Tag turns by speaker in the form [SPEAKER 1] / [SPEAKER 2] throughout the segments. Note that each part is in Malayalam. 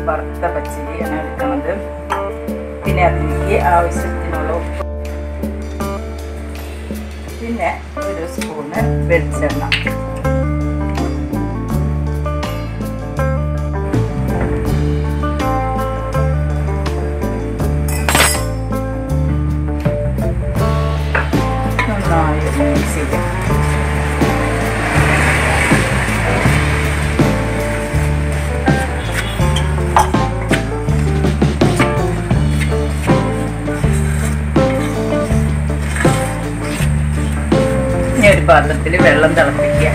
[SPEAKER 1] വറുത്ത പച്ചരിയാണ് എടുക്കുന്നത് പിന്നെ അതിലേക്ക് ആവശ്യത്തിനുള്ള ഉപ്പ് പിന്നെ ഒരു സ്പൂണ് വെളിച്ചെണ്ണ നന്നായി മിക്സ് ചെയ്യാം ഇനി ഒരു പാത്രത്തിൽ വെള്ളം തിളപ്പിക്കുക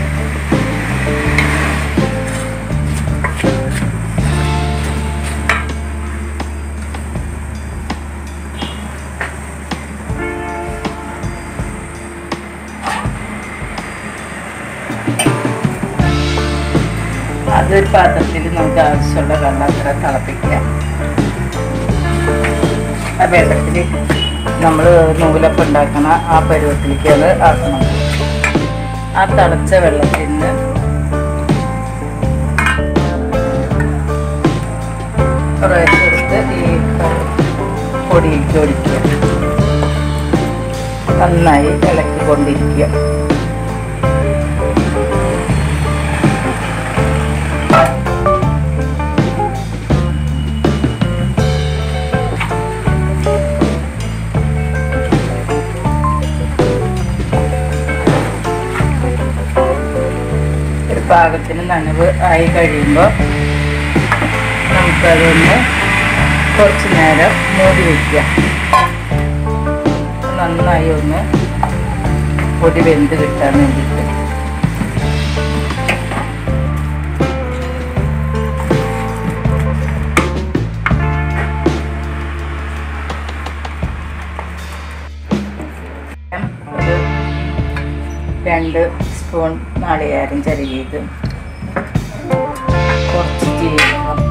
[SPEAKER 1] അതൊരു പാത്രത്തിൽ നമുക്ക് ആവശ്യമുള്ള വെള്ളം അത്ര തിളപ്പിക്കുക ആ വെള്ളത്തിൽ നമ്മൾ നൂലപ്പം ഉണ്ടാക്കണ ആ പരുവത്തിലേക്ക് അത് ആക്കണം ആ തിളച്ച വെള്ളത്തിൽ നിന്ന് കുറേശ്ശെ എടുത്ത് ഈ പൊടിയിലേക്ക് ഒഴിക്കുക നന്നായി ഇളക്കിക്കൊണ്ടിരിക്കുക ഒരു പാകത്തിന് നനവ് ആയി കഴിയുമ്പോൾ നമുക്കതൊന്ന് കുറച്ച് നേരം മൂടി വയ്ക്കുക നന്നായി ഒന്ന് പൊടി വെന്ത് കിട്ടാൻ വേണ്ടിയിട്ട് ഒരു രണ്ട് സ്പൂൺ നാളികേരം ചെറിയത് കുറച്ച് ജീരകം